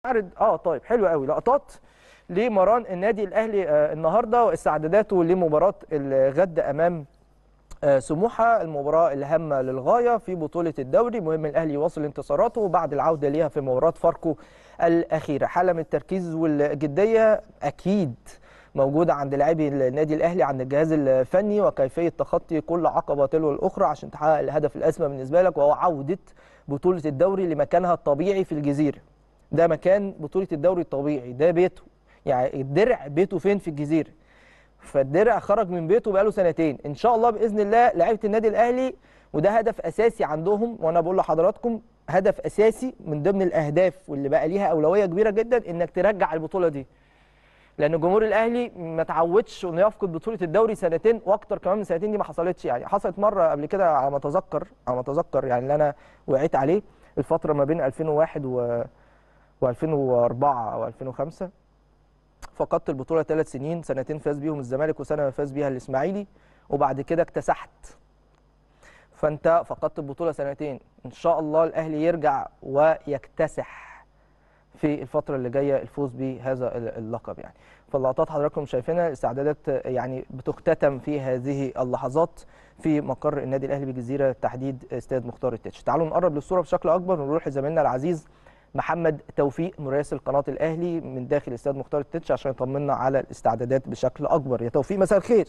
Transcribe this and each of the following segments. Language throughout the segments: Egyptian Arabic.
عرض اه طيب حلو قوي لقطات لمران النادي الاهلي آه النهارده واستعداداته لمباراه الغد امام آه سموحه المباراه الهامه للغايه في بطوله الدوري مهم الاهلي يواصل انتصاراته بعد العوده ليها في مباراه فاركو الاخيره حاله من التركيز والجديه اكيد موجوده عند لاعبي النادي الاهلي عند الجهاز الفني وكيفيه تخطي كل عقبه تلو الاخرى عشان تحقق الهدف الاسمى بالنسبه لك وهو عوده بطوله الدوري لمكانها الطبيعي في الجزيره ده مكان بطوله الدوري الطبيعي ده بيته يعني الدرع بيته فين في الجزيره فالدرع خرج من بيته بقاله سنتين ان شاء الله باذن الله لعيبه النادي الاهلي وده هدف اساسي عندهم وانا بقول لحضراتكم هدف اساسي من ضمن الاهداف واللي بقى ليها اولويه كبيره جدا انك ترجع البطوله دي لان جمهور الاهلي ما تعودش انه يفقد بطوله الدوري سنتين واكتر كمان من سنتين دي ما حصلتش يعني حصلت مره قبل كده على ما اتذكر على ما اتذكر يعني اللي انا وقعت عليه الفتره ما بين 2001 و و2004 او 2005 فقدت البطوله ثلاث سنين سنتين فاز بيهم الزمالك وسنه فاز بيها الاسماعيلي وبعد كده اكتسحت فانت فقدت البطوله سنتين ان شاء الله الاهلي يرجع ويكتسح في الفتره اللي جايه الفوز بهذا اللقب يعني فاللقطات حضراتكم شايفينها استعدادات يعني بتختتم في هذه اللحظات في مقر النادي الاهلي بالجزيره تحديد استاد مختار التتش تعالوا نقرب للصوره بشكل اكبر ونروح لزميلنا العزيز محمد توفيق مراسل قناه الاهلي من داخل استاد مختار التتش عشان يطمنا على الاستعدادات بشكل اكبر يا توفيق مساء الخير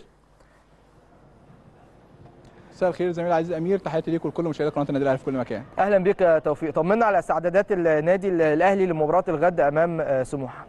مساء الخير زميلي العزيز امير تحياتي ليك ولكل مشاهدي قناه النادي الاهلي في كل مكان اهلا بك يا توفيق طمنا على استعدادات النادي الاهلي لمباراه الغد امام سموحه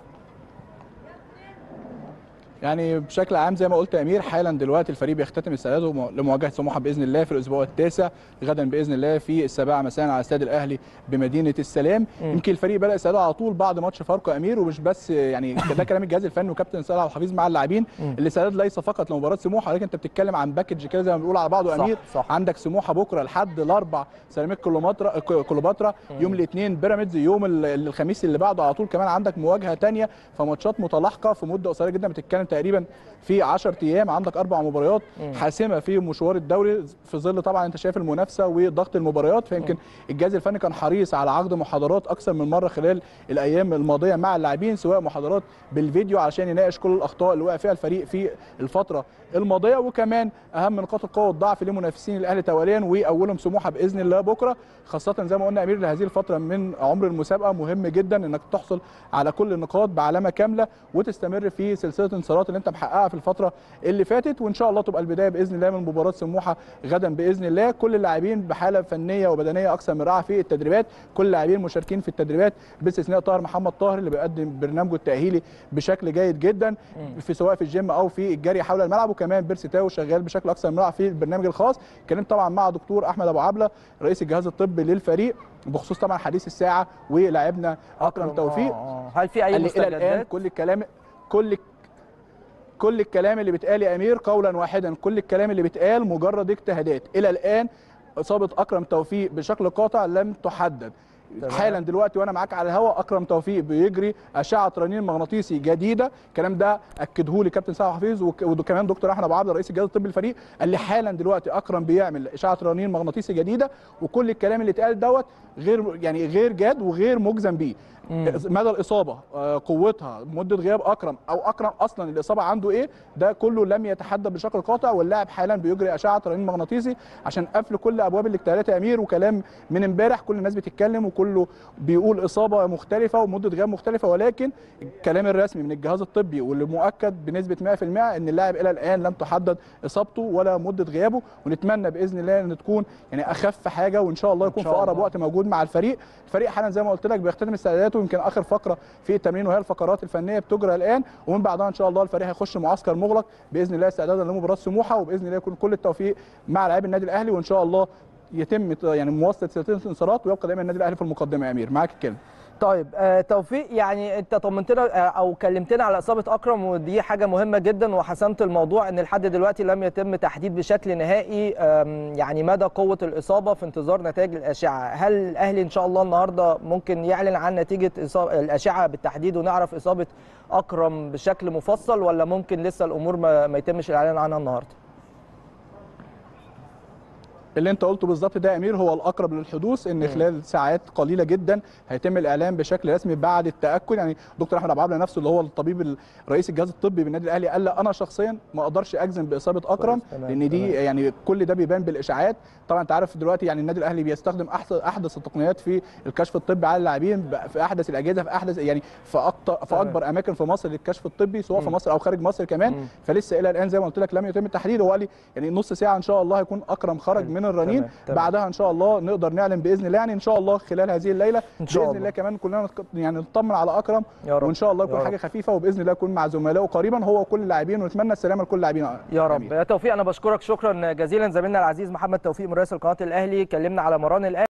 يعني بشكل عام زي ما قلت يا امير حالا دلوقتي الفريق بيختتم استعداده لمواجهه سموحه باذن الله في الاسبوع التاسع غدا باذن الله في السابعه مساء على استاد الاهلي بمدينه السلام يمكن الفريق بدا استعداده على طول بعد ماتش فاركو امير ومش بس يعني ده كلام الجهاز الفني وكابتن صالح وحفيظ مع اللاعبين الاستعداد ليس فقط لمباراه سموحه ولكن انت بتتكلم عن باكج كده زي ما بنقول على بعضه صح امير صح. عندك سموحه بكره لحد الاربع سيراميك كليوباترا كليوباترا يوم الاثنين بيراميدز يوم الخميس اللي بعده على طول كمان عندك مواجهه ثانيه فماتشات متلاحقه في مده قصيره جدا بتتكلم تقريبا في 10 ايام عندك اربع مباريات حاسمه في مشوار الدوري في ظل طبعا انت شايف المنافسه وضغط المباريات فيمكن الجهاز الفني كان حريص على عقد محاضرات اكثر من مره خلال الايام الماضيه مع اللاعبين سواء محاضرات بالفيديو علشان يناقش كل الاخطاء اللي وقع فيها الفريق في الفتره الماضيه وكمان اهم نقاط القوه والضعف لمنافسين الاهلي تواليا واولهم سموحه باذن الله بكره خاصه زي ما قلنا امير لهذه الفتره من عمر المسابقه مهم جدا انك تحصل على كل النقاط بعلامه كامله وتستمر في سلسله الانتصارات اللي انت محققها في الفتره اللي فاتت وان شاء الله تبقى البدايه باذن الله من مباراه سموحه غدا باذن الله كل اللاعبين بحاله فنيه وبدنيه اكثر من رائعه في التدريبات كل اللاعبين مشاركين في التدريبات باستثناء طاهر محمد طاهر اللي بيقدم برنامجه التاهيلي بشكل جيد جدا في سواء في الجيم او في الجري حول الملعب وكمان بيرسي تاو شغال بشكل اكثر من رائع في البرنامج الخاص اتكلمت طبعا مع دكتور احمد ابو عبله رئيس الجهاز الطبي للفريق بخصوص طبعا حديث الساعه ولاعبنا اكرم توفيق آه. هل في اي قال لي الى الان مستجدات كل الكلام كل كل الكلام اللي بيتقال يا امير قولا واحدا كل الكلام اللي بيتقال مجرد اجتهادات الى الان اصابه اكرم توفيق بشكل قاطع لم تحدد تمام. حالا دلوقتي وانا معاك على الهواء اكرم توفيق بيجري اشعه رنين مغناطيسي جديده الكلام ده اكده لي كابتن سامح حفيظ وك- وكمان دكتور احمد ابو عبد رئيس الجهاز الطبي للفريق قال لي حالا دلوقتي اكرم بيعمل اشعه رنين مغناطيسي جديده وكل الكلام اللي اتقال دوت غير يعني غير جاد وغير مجزم بيه مدى الاصابه آه، قوتها مده غياب اكرم او اكرم اصلا الاصابه عنده ايه ده كله لم يتحدد بشكل قاطع واللاعب حالا بيجري اشعه رنين مغناطيسي عشان قفل كل ابواب الاجتهادات يا امير وكلام من امبارح كل الناس بتتكلم وكله بيقول اصابه مختلفه ومده غياب مختلفه ولكن الكلام الرسمي من الجهاز الطبي واللي مؤكد بنسبه 100% ان اللاعب الى الان لم تحدد اصابته ولا مده غيابه ونتمنى باذن الله ان تكون يعني اخف حاجه وان شاء الله يكون في شاء اقرب الله. وقت موجود مع الفريق الفريق حالا زي ما قلت لك بيختتم استعداداته يمكن اخر فقره في التمرين وهي الفقرات الفنيه بتجرى الان ومن بعدها ان شاء الله الفريق هيخش معسكر مغلق باذن الله استعدادا لمباراه سموحه وباذن الله يكون كل التوفيق مع لاعبي النادي الاهلي وان شاء الله يتم يعني مواصله سلسله الانتصارات ويبقى دايما النادي الاهلي في المقدمه يا امير معاك الكلمه طيب آه توفيق يعني انت طمنتنا آه او كلمتنا على اصابه اكرم ودي حاجه مهمه جدا وحسمت الموضوع ان لحد دلوقتي لم يتم تحديد بشكل نهائي آم، يعني مدى قوه الاصابه في انتظار نتائج الاشعه هل الاهلي ان شاء الله النهارده ممكن يعلن عن نتيجه إصابة الاشعه بالتحديد ونعرف اصابه اكرم بشكل مفصل ولا ممكن لسه الامور ما, ما يتمش الاعلان عنها النهارده اللي انت قلته بالظبط ده يا امير هو الاقرب للحدوث ان خلال ساعات قليله جدا هيتم الاعلان بشكل رسمي بعد التاكد يعني دكتور احمد عبد العال نفسه اللي هو الطبيب ال- رئيس الجهاز الطبي بالنادي الاهلي قال لا انا شخصيا ما اقدرش اجزم باصابه اكرم كويس، تمام، لان دي تمام. يعني كل ده بيبان بالاشاعات طبعا انت عارف دلوقتي يعني النادي الاهلي بيستخدم احدث احدث التقنيات في الكشف الطبي على اللاعبين ب- في احدث الاجهزه في احدث يعني في اكتر في تمام. اكبر اماكن في مصر للكشف الطبي سواء في مم. مصر او خارج مصر كمان مم. فلسه الى الان زي ما قلت لك لم يتم التحديد هو قال لي يعني نص ساعه ان شاء الله هيكون اكرم خرج حلو. من الرنين تمام، تمام. بعدها ان شاء الله نقدر نعلن باذن الله يعني ان شاء الله خلال هذه الليله إن شاء باذن الله. الله كمان كلنا نتق- يعني نطمن على اكرم يا رب وان شاء الله يا يكون رب. حاجه خفيفه وباذن الله يكون مع زملائه قريبا هو وكل اللاعبين ونتمنى السلامه لكل اللاعبين يا رب أمير. يا توفيق انا بشكرك شكرا جزيلا زميلنا العزيز محمد توفيق من رئيس القناه الاهلي كلمنا على مران الاهلي